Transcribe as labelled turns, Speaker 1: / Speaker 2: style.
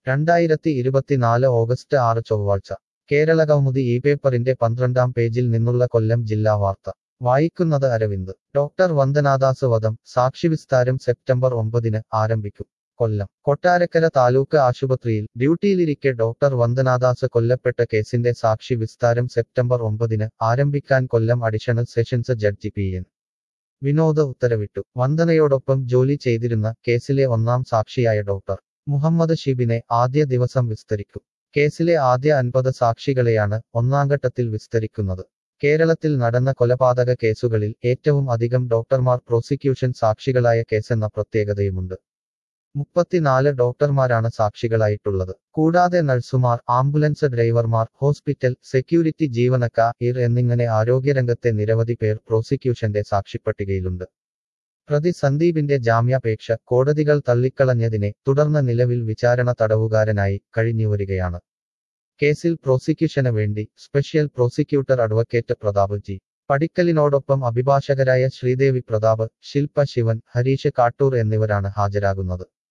Speaker 1: രണ്ടായിരത്തി ഇരുപത്തിനാല് ഓഗസ്റ്റ് ആറ് ചൊവ്വാഴ്ച കേരള കൗമുദി ഈ പേപ്പറിന്റെ പന്ത്രണ്ടാം പേജിൽ നിന്നുള്ള കൊല്ലം ജില്ലാ വാർത്ത വായിക്കുന്നത് അരവിന്ദ് ഡോക്ടർ വന്ദനാദാസ് വധം സാക്ഷിവിസ്താരം സെപ്റ്റംബർ ഒമ്പതിന് ആരംഭിക്കും കൊല്ലം കൊട്ടാരക്കര താലൂക്ക് ആശുപത്രിയിൽ ഡ്യൂട്ടിയിലിരിക്കെ ഡോക്ടർ വന്ദനാദാസ് കൊല്ലപ്പെട്ട കേസിന്റെ സാക്ഷി വിസ്താരം സെപ്റ്റംബർ ഒമ്പതിന് ആരംഭിക്കാൻ Kollam additional sessions judge P N Vinod ഉത്തരവിട്ടു വന്ദനയോടൊപ്പം ജോലി ചെയ്തിരുന്ന കേസിലെ ഒന്നാം സാക്ഷിയായ ഡോക്ടർ മുഹമ്മദ് ഷിബിനെ ആദ്യ ദിവസം വിസ്തരിക്കും കേസിലെ ആദ്യ അൻപത് സാക്ഷികളെയാണ് ഒന്നാംഘട്ടത്തിൽ വിസ്തരിക്കുന്നത് കേരളത്തിൽ നടന്ന കൊലപാതക കേസുകളിൽ ഏറ്റവും അധികം ഡോക്ടർമാർ പ്രോസിക്യൂഷൻ സാക്ഷികളായ കേസെന്ന പ്രത്യേകതയുമുണ്ട് മുപ്പത്തിനാല് ഡോക്ടർമാരാണ് സാക്ഷികളായിട്ടുള്ളത് കൂടാതെ നഴ്സുമാർ ആംബുലൻസ് ഡ്രൈവർമാർ ഹോസ്പിറ്റൽ സെക്യൂരിറ്റി ജീവനക്കാർ എന്നിങ്ങനെ ആരോഗ്യരംഗത്തെ നിരവധി പേർ പ്രോസിക്യൂഷന്റെ സാക്ഷിപ്പട്ടികയിലുണ്ട് പ്രതി സന്ദീപിന്റെ ജാമ്യാപേക്ഷ കോടതികൾ തള്ളിക്കളഞ്ഞതിനെ തുടർന്ന് നിലവിൽ വിചാരണ തടവുകാരനായി കഴിഞ്ഞുവരികയാണ് കേസിൽ പ്രോസിക്യൂഷന് വേണ്ടി special prosecutor advocate Prathap G പടിക്കലിനോടൊപ്പം അഭിഭാഷകരായ ശ്രീദേവി പ്രതാപ് ശില്പ ശിവൻ ഹരീഷ് കാട്ടൂർ എന്നിവരാണ് ഹാജരാകുന്നത്